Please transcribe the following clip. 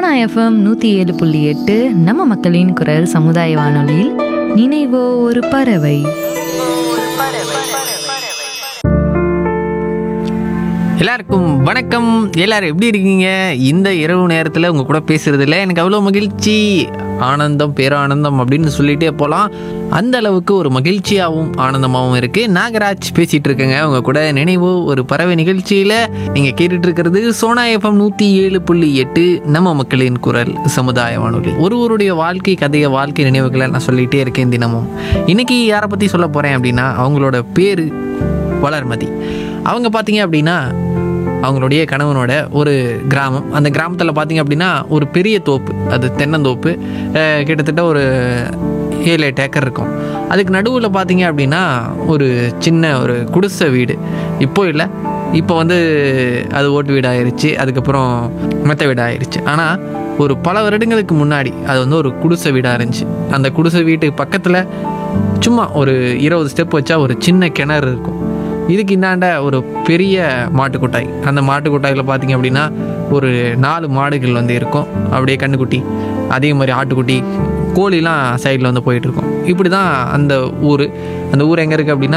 FM நூற்றி ஏழு புள்ளி எட்டு நம்ம மக்களின் குரல் சமுதாய வானொலியில் நினைவோ ஒரு பறவை எல்லாருக்கும் வணக்கம் எல்லாரும் எப்படி இருக்கீங்க இந்த இரவு நேரத்தில் உங்கள் கூட பேசுறதுல எனக்கு அவ்வளோ மகிழ்ச்சி ஆனந்தம் பேரானந்தம் அப்படின்னு சொல்லிட்டே போகலாம் அந்த அளவுக்கு ஒரு மகிழ்ச்சியாகவும் ஆனந்தமாகவும் இருக்குது நாகராஜ் பேசிகிட்டு இருக்கேங்க உங்கள் கூட நினைவு ஒரு பறவை நிகழ்ச்சியில் நீங்கள் கேட்டுட்டு இருக்கிறது சோனா எஃப்எம் நூற்றி ஏழு புள்ளி எட்டு நம்ம மக்களின் குரல் சமுதாய வானொலி ஒருவருடைய வாழ்க்கை கதையை வாழ்க்கை நினைவுகளை நான் சொல்லிகிட்டே இருக்கேன் தினமும் இன்னைக்கு யாரை பற்றி சொல்ல போகிறேன் அப்படின்னா அவங்களோட பேர் வளர்மதி அவங்க பார்த்தீங்க அப்படின்னா அவங்களுடைய கணவனோட ஒரு கிராமம் அந்த கிராமத்தில் பார்த்தீங்க அப்படின்னா ஒரு பெரிய தோப்பு அது தென்னந்தோப்பு அஹ் கிட்டத்தட்ட ஒரு ஏழு எட்டு ஏக்கர் இருக்கும் அதுக்கு நடுவில் பார்த்தீங்க அப்படின்னா ஒரு சின்ன ஒரு குடிசை வீடு இப்போ இல்லை இப்போ வந்து அது ஓட்டு வீடு ஆயிருச்சு அதுக்கப்புறம் மெத்த வீடு ஆயிருச்சு ஆனால் ஒரு பல வருடங்களுக்கு முன்னாடி அது வந்து ஒரு குடிசை வீடாக இருந்துச்சு அந்த குடிசை வீட்டுக்கு பக்கத்தில் சும்மா ஒரு இருபது ஸ்டெப் வச்சா ஒரு சின்ன கிணறு இருக்கும் இதுக்கு இந்தாண்ட ஒரு பெரிய மாட்டுக்கொட்டாய் அந்த மாட்டுக்கொட்டாயில் பார்த்தீங்க அப்படின்னா ஒரு நாலு மாடுகள் வந்து இருக்கும் அப்படியே கண்ணுக்குட்டி அதே மாதிரி ஆட்டுக்குட்டி கோழிலாம் சைடில் வந்து போயிட்டு இருக்கும் இப்படி தான் அந்த ஊர் அந்த ஊர் எங்கே இருக்குது அப்படின்னா